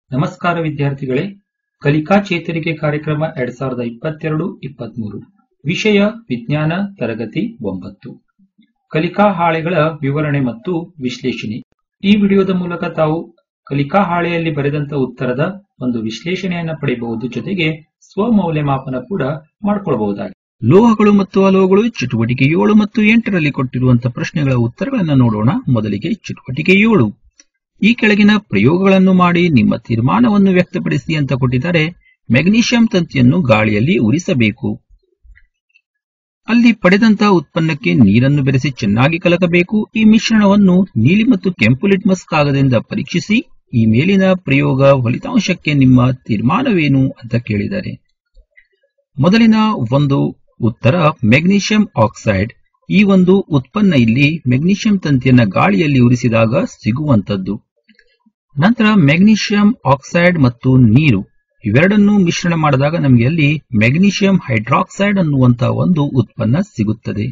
ನಮಸ್ಕಾರ ವಿದ್ಯಾರ್ಥಿಗಳೇ ಕಲಿಕಾ ಚೇತರಿಕೆ ಕಾರ್ಯಕ್ರಮ ಎರಡ್ ಸಾವಿರದ ಇಪ್ಪತ್ತೆರಡು ಇಪ್ಪತ್ಮೂರು ವಿಷಯ ವಿಜ್ಞಾನ ತರಗತಿ ಒಂಬತ್ತು ಕಲಿಕಾ ಹಾಳೆಗಳ ವಿವರಣೆ ಮತ್ತು ವಿಶ್ಲೇಷಣೆ ಈ ವಿಡಿಯೋದ ಮೂಲಕ ತಾವು ಕಲಿಕಾ ಹಾಳೆಯಲ್ಲಿ ಬರೆದಂತ ಉತ್ತರದ ಒಂದು ವಿಶ್ಲೇಷಣೆಯನ್ನ ಪಡೆಯಬಹುದು ಜೊತೆಗೆ ಸ್ವಮೌಲ್ಯಮಾಪನ ಕೂಡ ಮಾಡಿಕೊಳ್ಳಬಹುದಾಗಿದೆ ಲೋಹಗಳು ಮತ್ತು ಅಲೋಹಗಳು ಚಟುವಟಿಕೆ ಏಳು ಮತ್ತು ಎಂಟರಲ್ಲಿ ಕೊಟ್ಟಿರುವಂತಹ ಪ್ರಶ್ನೆಗಳ ಉತ್ತರಗಳನ್ನು ನೋಡೋಣ ಮೊದಲಿಗೆ ಚಟುವಟಿಕೆ ಏಳು ಈ ಕೆಳಗಿನ ಪ್ರಯೋಗಗಳನ್ನು ಮಾಡಿ ನಿಮ್ಮ ತೀರ್ಮಾನವನ್ನು ವ್ಯಕ್ತಪಡಿಸಿ ಅಂತ ಕೊಟ್ಟಿದ್ದಾರೆ ಮೆಗ್ನೀಷಿಯಂ ತಂತಿಯನ್ನು ಗಾಳಿಯಲ್ಲಿ ಉರಿಸಬೇಕು ಅಲ್ಲಿ ಪಡೆದಂತಹ ಉತ್ಪನ್ನಕ್ಕೆ ನೀರನ್ನು ಬೆರೆಸಿ ಚೆನ್ನಾಗಿ ಕಲಕಬೇಕು ಈ ಮಿಶ್ರಣವನ್ನು ನೀಲಿ ಮತ್ತು ಕೆಂಪು ಲಿಟ್ಮಸ್ ಕಾಗದದಿಂದ ಪರೀಕ್ಷಿಸಿ ಈ ಮೇಲಿನ ಪ್ರಯೋಗ ಫಲಿತಾಂಶಕ್ಕೆ ನಿಮ್ಮ ತೀರ್ಮಾನವೇನು ಅಂತ ಕೇಳಿದ್ದಾರೆ ಮೊದಲಿನ ಒಂದು ಉತ್ತರ ಮೆಗ್ನೀಷಿಯಂ ಆಕ್ಸೈಡ್ ಈ ಒಂದು ಉತ್ಪನ್ನ ಇಲ್ಲಿ ಮೆಗ್ನೀಷಿಯಂ ತಂತಿಯನ್ನ ಗಾಳಿಯಲ್ಲಿ ಉರಿಸಿದಾಗ ಸಿಗುವಂತದ್ದು ನಂತರ ಮೆಗ್ನೀಷಿಯಂ ಆಕ್ಸೈಡ್ ಮತ್ತು ನೀರು ಇವೆರಡನ್ನು ಮಿಶ್ರಣ ಮಾಡಿದಾಗ ನಮಗೆ ಅಲ್ಲಿ ಮೆಗ್ನೀಷಿಯಂ ಹೈಡ್ರಾಕ್ಸೈಡ್ ಅನ್ನುವಂತಹ ಒಂದು ಉತ್ಪನ್ನ ಸಿಗುತ್ತದೆ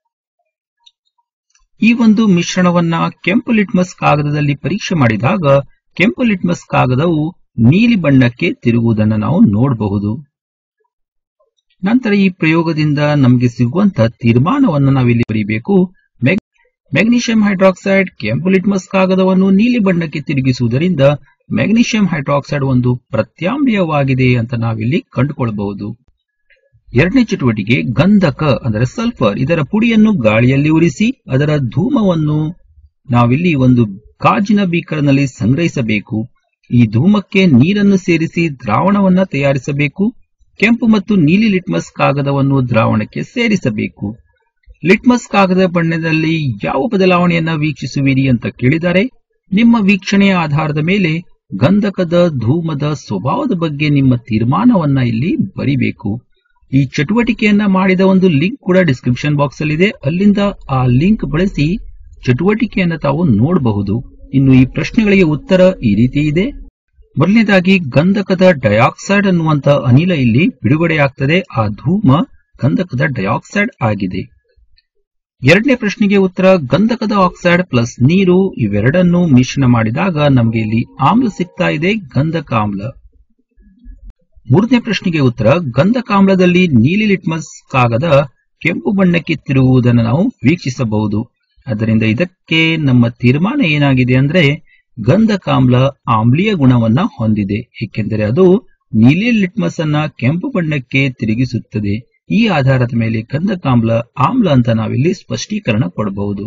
ಈ ಒಂದು ಮಿಶ್ರಣವನ್ನ ಕೆಂಪು ಲಿಟ್ಮಸ್ ಕಾಗದದಲ್ಲಿ ಪರೀಕ್ಷೆ ಮಾಡಿದಾಗ ಕೆಂಪು ಲಿಟ್ಮಸ್ ಕಾಗದವು ನೀಲಿ ಬಣ್ಣಕ್ಕೆ ತಿರುಗುವುದನ್ನು ನಾವು ನೋಡಬಹುದು ನಂತರ ಈ ಪ್ರಯೋಗದಿಂದ ನಮಗೆ ಸಿಗುವಂತಹ ತೀರ್ಮಾನವನ್ನು ನಾವಿಲ್ಲಿ ಬರೀಬೇಕು ಮೆಗ್ನೀಷಿಯಂ ಹೈಡ್ರಾಕ್ಸೈಡ್ ಕೆಂಪು ಲಿಟ್ಮಸ್ ಕಾಗದವನ್ನು ನೀಲಿ ಬಣ್ಣಕ್ಕೆ ತಿರುಗಿಸುವುದರಿಂದ ಮೆಗ್ನೀಷಿಯಂ ಹೈಡ್ರಾಕ್ಸೈಡ್ ಒಂದು ಪ್ರತ್ಯಾಮ್ಲೀಯವಾಗಿದೆ ಅಂತ ನಾವಿಲ್ಲಿ ಕಂಡುಕೊಳ್ಳಬಹುದು ಎರಡನೇ ಚಟುವಟಿಕೆ ಗಂಧಕ ಅಂದರೆ ಸಲ್ಫರ್ ಇದರ ಪುಡಿಯನ್ನು ಗಾಳಿಯಲ್ಲಿ ಉರಿಸಿ ಅದರ ಧೂಮವನ್ನು ನಾವಿಲ್ಲಿ ಒಂದು ಗಾಜಿನ ಬೀಕರ್ನಲ್ಲಿ ಸಂಗ್ರಹಿಸಬೇಕು ಈ ಧೂಮಕ್ಕೆ ನೀರನ್ನು ಸೇರಿಸಿ ದ್ರಾವಣವನ್ನ ತಯಾರಿಸಬೇಕು ಕೆಂಪು ಮತ್ತು ನೀಲಿ ಲಿಟ್ಮಸ್ ಕಾಗದವನ್ನು ದ್ರಾವಣಕ್ಕೆ ಸೇರಿಸಬೇಕು ಲಿಟ್ಮಸ್ ಕಾಗದ ಬಣ್ಣದಲ್ಲಿ ಯಾವ ಬದಲಾವಣೆಯನ್ನ ವೀಕ್ಷಿಸುವಿರಿ ಅಂತ ಕೇಳಿದರೆ ನಿಮ್ಮ ವೀಕ್ಷಣೆಯ ಆಧಾರದ ಮೇಲೆ ಗಂಧಕದ ಧೂಮದ ಸ್ವಭಾವದ ಬಗ್ಗೆ ನಿಮ್ಮ ತೀರ್ಮಾನವನ್ನ ಇಲ್ಲಿ ಬರಿಬೇಕು ಈ ಚಟುವಟಿಕೆಯನ್ನ ಮಾಡಿದ ಒಂದು ಲಿಂಕ್ ಕೂಡ ಡಿಸ್ಕ್ರಿಪ್ಷನ್ ಬಾಕ್ಸ್ ಅಲ್ಲಿ ಇದೆ ಅಲ್ಲಿಂದ ಆ ಲಿಂಕ್ ಬಳಸಿ ಚಟುವಟಿಕೆಯನ್ನ ತಾವು ನೋಡಬಹುದು ಇನ್ನು ಈ ಪ್ರಶ್ನೆಗಳಿಗೆ ಉತ್ತರ ಈ ರೀತಿ ಇದೆ ಮೊದಲನೇದಾಗಿ ಗಂಧಕದ ಡೈಆಕ್ಸೈಡ್ ಅನ್ನುವಂತ ಅನಿಲ ಇಲ್ಲಿ ಬಿಡುಗಡೆಯಾಗ್ತದೆ ಆ ಧೂಮ ಗಂಧಕದ ಡೈಆಕ್ಸೈಡ್ ಆಗಿದೆ ಎರಡನೇ ಪ್ರಶ್ನೆಗೆ ಉತ್ತರ ಗಂಧಕದ ಆಕ್ಸೈಡ್ ಪ್ಲಸ್ ನೀರು ಇವೆರಡನ್ನು ಮಿಶ್ರಣ ಮಾಡಿದಾಗ ನಮಗೆ ಇಲ್ಲಿ ಆಮ್ಲ ಸಿಗ್ತಾ ಇದೆ ಗಂಧಕ ಆಮ್ಲ ಮೂರನೇ ಪ್ರಶ್ನೆಗೆ ಉತ್ತರ ಗಂಧಕಾಮ್ಲದಲ್ಲಿ ನೀಲಿ ಲಿಟ್ಮಸ್ ಕಾಗದ ಕೆಂಪು ಬಣ್ಣಕ್ಕೆ ತಿರುಗುವುದನ್ನು ನಾವು ವೀಕ್ಷಿಸಬಹುದು ಅದರಿಂದ ಇದಕ್ಕೆ ನಮ್ಮ ತೀರ್ಮಾನ ಏನಾಗಿದೆ ಅಂದ್ರೆ ಗಂಧಕಾಮ್ಲ ಆಮ್ಲೀಯ ಗುಣವನ್ನ ಹೊಂದಿದೆ ಏಕೆಂದರೆ ಅದು ನೀಲಿ ಲಿಟ್ಮಸ್ ಅನ್ನ ಕೆಂಪು ಬಣ್ಣಕ್ಕೆ ತಿರುಗಿಸುತ್ತದೆ ಈ ಆಧಾರದ ಮೇಲೆ ಗಂಧಕಾಮ್ಲ ಆಮ್ಲ ಅಂತ ನಾವಿಲ್ಲಿ ಸ್ಪಷ್ಟೀಕರಣ ಕೊಡಬಹುದು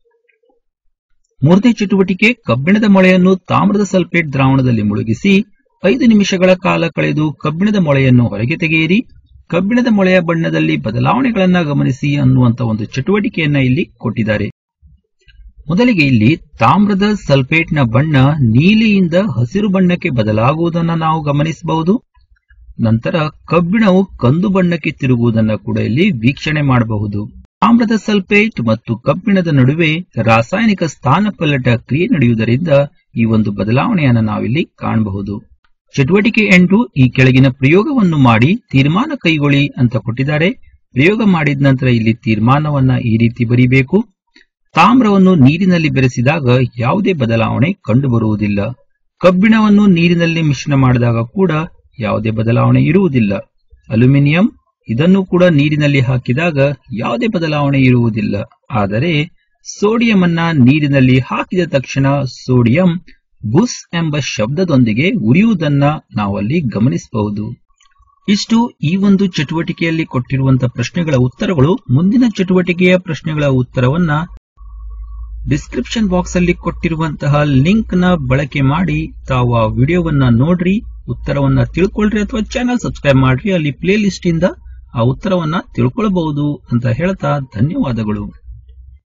ಮೂರನೇ ಚಟುವಟಿಕೆ ಕಬ್ಬಿಣದ ಮೊಳೆಯನ್ನು ತಾಮ್ರದ ಸಲ್ಫೇಟ್ ದ್ರಾವಣದಲ್ಲಿ ಮುಳುಗಿಸಿ ಐದು ನಿಮಿಷಗಳ ಕಾಲ ಕಳೆದು ಕಬ್ಬಿಣದ ಮೊಳೆಯನ್ನು ಹೊರಗೆ ತೆಗೆಯಿರಿ ಕಬ್ಬಿಣದ ಮೊಳೆಯ ಬಣ್ಣದಲ್ಲಿ ಬದಲಾವಣೆಗಳನ್ನ ಗಮನಿಸಿ ಅನ್ನುವಂತ ಒಂದು ಚಟುವಟಿಕೆಯನ್ನ ಇಲ್ಲಿ ಕೊಟ್ಟಿದ್ದಾರೆ ಮೊದಲಿಗೆ ಇಲ್ಲಿ ತಾಮ್ರದ ಸಲ್ಫೇಟ್ನ ಬಣ್ಣ ನೀಲಿಯಿಂದ ಹಸಿರು ಬಣ್ಣಕ್ಕೆ ಬದಲಾಗುವುದನ್ನು ನಾವು ಗಮನಿಸಬಹುದು ನಂತರ ಕಬ್ಬಿಣವು ಕಂದು ಬಣ್ಣಕ್ಕೆ ತಿರುಗುವುದನ್ನು ಕೂಡ ಇಲ್ಲಿ ವೀಕ್ಷಣೆ ಮಾಡಬಹುದು ತಾಮ್ರದ ಸಲ್ಫೇಟ್ ಮತ್ತು ಕಬ್ಬಿಣದ ನಡುವೆ ರಾಸಾಯನಿಕ ಸ್ಥಾನಪಲ್ಲಟ ಕ್ರಿಯೆ ನಡೆಯುವುದರಿಂದ ಈ ಒಂದು ಬದಲಾವಣೆಯನ್ನು ನಾವಿಲ್ಲಿ ಕಾಣಬಹುದು ಚಟುವಟಿಕೆ ಎಂಟು ಈ ಕೆಳಗಿನ ಪ್ರಯೋಗವನ್ನು ಮಾಡಿ ತೀರ್ಮಾನ ಕೈಗೊಳ್ಳಿ ಅಂತ ಕೊಟ್ಟಿದ್ದಾರೆ ಪ್ರಯೋಗ ಮಾಡಿದ ನಂತರ ಇಲ್ಲಿ ತೀರ್ಮಾನವನ್ನ ಈ ರೀತಿ ಬರೀಬೇಕು ತಾಮ್ರವನ್ನು ನೀರಿನಲ್ಲಿ ಬೆರೆಸಿದಾಗ ಯಾವುದೇ ಬದಲಾವಣೆ ಕಂಡುಬರುವುದಿಲ್ಲ ಕಬ್ಬಿಣವನ್ನು ನೀರಿನಲ್ಲಿ ಮಿಶ್ರಣ ಮಾಡಿದಾಗ ಕೂಡ ಯಾವುದೇ ಬದಲಾವಣೆ ಇರುವುದಿಲ್ಲ ಅಲ್ಯೂಮಿನಿಯಂ ಇದನ್ನು ಕೂಡ ನೀರಿನಲ್ಲಿ ಹಾಕಿದಾಗ ಯಾವುದೇ ಬದಲಾವಣೆ ಇರುವುದಿಲ್ಲ ಆದರೆ ಸೋಡಿಯಂ ಅನ್ನ ನೀರಿನಲ್ಲಿ ಹಾಕಿದ ತಕ್ಷಣ ಸೋಡಿಯಂ ಬುಸ್ ಎಂಬ ಶಬ್ದದೊಂದಿಗೆ ಉರಿಯುವುದನ್ನ ನಾವಲ್ಲಿ ಗಮನಿಸಬಹುದು ಇಷ್ಟು ಈ ಒಂದು ಚಟುವಟಿಕೆಯಲ್ಲಿ ಕೊಟ್ಟಿರುವಂತಹ ಪ್ರಶ್ನೆಗಳ ಉತ್ತರಗಳು ಮುಂದಿನ ಚಟುವಟಿಕೆಯ ಪ್ರಶ್ನೆಗಳ ಉತ್ತರವನ್ನ ಡಿಸ್ಕ್ರಿಪ್ಷನ್ ಬಾಕ್ಸ್ ಅಲ್ಲಿ ಕೊಟ್ಟಿರುವಂತಹ ಲಿಂಕ್ ನ ಬಳಕೆ ಮಾಡಿ ತಾವು ಆ ವಿಡಿಯೋವನ್ನ ನೋಡ್ರಿ ಉತ್ತರವನ್ನ ತಿಳ್ಕೊಳ್ರಿ ಅಥವಾ ಚಾನಲ್ ಸಬ್ಸ್ಕ್ರೈಬ್ ಮಾಡ್ರಿ ಅಲ್ಲಿ ಪ್ಲೇ ಲಿಸ್ಟ್ ಇಂದ ಆ ಉತ್ತರವನ್ನ ತಿಳ್ಕೊಳ್ಬಹುದು ಅಂತ ಹೇಳ್ತಾ ಧನ್ಯವಾದಗಳು